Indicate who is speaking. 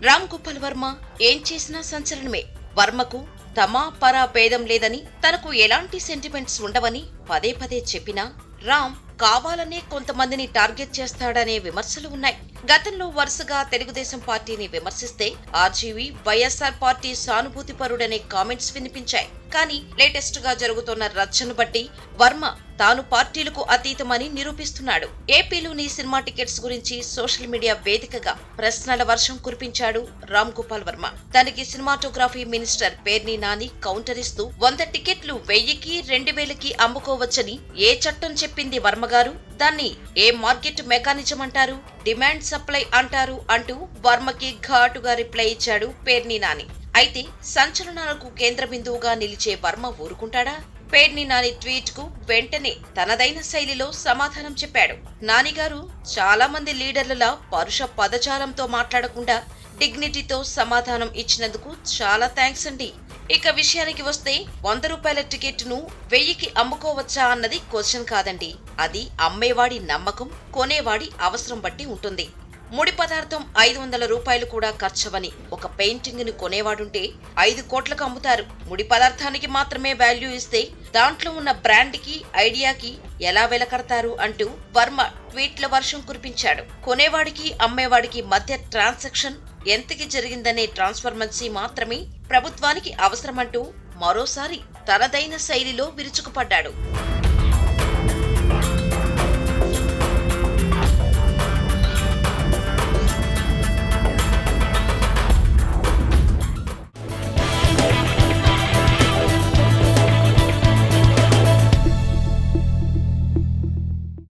Speaker 1: రామ్ గోపాల్ వర్మ ఏం చేసినా సంచలనమే వర్మకు తమా పరా భేదం లేదని తనకు ఎలాంటి సెంటిమెంట్స్ ఉండవని పదే పదే చెప్పినా రామ్ కావాలనే కొంతమందిని టార్గెట్ చేస్తాడనే విమర్శలు ఉన్నాయి గతంలో వరుసగా తెలుగుదేశం పార్టీని విమర్శిస్తే ఆర్జీవీ వైఎస్ఆర్ పార్టీ సానుభూతిపరుడనే కామెంట్స్ వినిపించాయి కానీ లేటెస్ట్ గా జరుగుతున్న రచ్చను బట్టి వర్మ తాను పార్టీలకు అతీతమని నిరూపిస్తున్నాడు ఏపీలోని సినిమా టికెట్స్ గురించి సోషల్ మీడియా వేదికగా ప్రశ్నల వర్షం కురిపించాడు రామ్ గోపాల్ వర్మ తనకి cinematography minister Perni Nani counter ఇస్తూ వంద టికెట్లు వెయ్యికి రెండు వేలకి అమ్ముకోవచ్చని ఏ చట్టం చెప్పింది వర్మ గారు దాన్ని ఏ మార్కెట్ మెకానిజం అంటారు డిమాండ్ సప్లై అంటారు అంటూ వర్మకి ఘాటుగా రిప్లై ఇచ్చాడు పేర్ని నాని అయితే సంచలనాలకు కేంద్ర బిందువుగా నిలిచే వర్మ ఊరుకుంటాడా పేర్ని నాని ట్వీట్ కు వెంటనే తనదైన శైలిలో సమాధానం చెప్పాడు నానిగారు చాలా మంది లీడర్లలా పరుష పదజాలంతో మాట్లాడకుండా డిగ్నిటీతో సమాధానం ఇచ్చినందుకు చాలా థ్యాంక్స్ అండి ఇక విషయానికి వస్తే వంద రూపాయల టికెట్ ను వెయ్యికి అమ్ముకోవచ్చా అన్నది క్వశ్చన్ కాదండి అది అమ్మేవాడి నమ్మకం కొనేవాడి అవసరం బట్టి ఉంటుంది ముడి పదార్థం ఐదు వందల రూపాయలు కూడా ఖర్చవని ఒక పెయింటింగ్ ని కొనేవాడుంటే ఐదు కోట్లకు అమ్ముతారు ముడి పదార్థానికి మాత్రమే వాల్యూ ఇస్తే దాంట్లో ఉన్న బ్రాండ్ కి ఐడియాకి ఎలా వెలకడతారు అంటూ వర్మ ట్వీట్ల వర్షం కురిపించాడు కొనేవాడికి అమ్మేవాడికి మధ్య ట్రాన్సాక్షన్ ఎంతకి జరిగిందనే ట్రాన్స్ఫర్మన్సీ మాత్రమే ప్రభుత్వానికి అవసరమంటూ మరోసారి తనదైన శైలిలో విరుచుకుపడ్డాడు